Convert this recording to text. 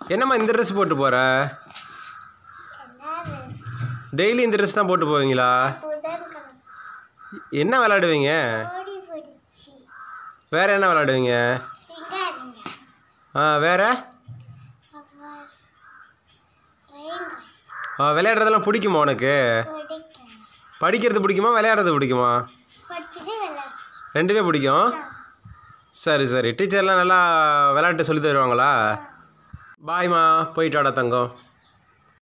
என்னம்மா இந்த ட்ரெஸ் போட்டு போகிற டெய்லி இந்த ட்ரெஸ் தான் போட்டு போவீங்களா என்ன விளாடுவீங்க ஓடி பிடிச்சி வேற என்ன விளாடுவீங்க இங்காருங்க ஆ வேற அப்புறம் ட்ரெயின் ஆ, விளையாடுறதெல்லாம் பிடிக்குமா உனக்கு பிடிக்கும் படிக்கிறது பிடிக்குமா விளையாடுறது பிடிக்குமா படிச்சுட்டு விளையாடு ரெண்டுமே பிடிக்கும் சரி சரி டீச்சர்லாம் நல்லா விளையாட்டு சொல்லி தருவாங்களா பாய்மா போயிட்டு வாடா தங்கம்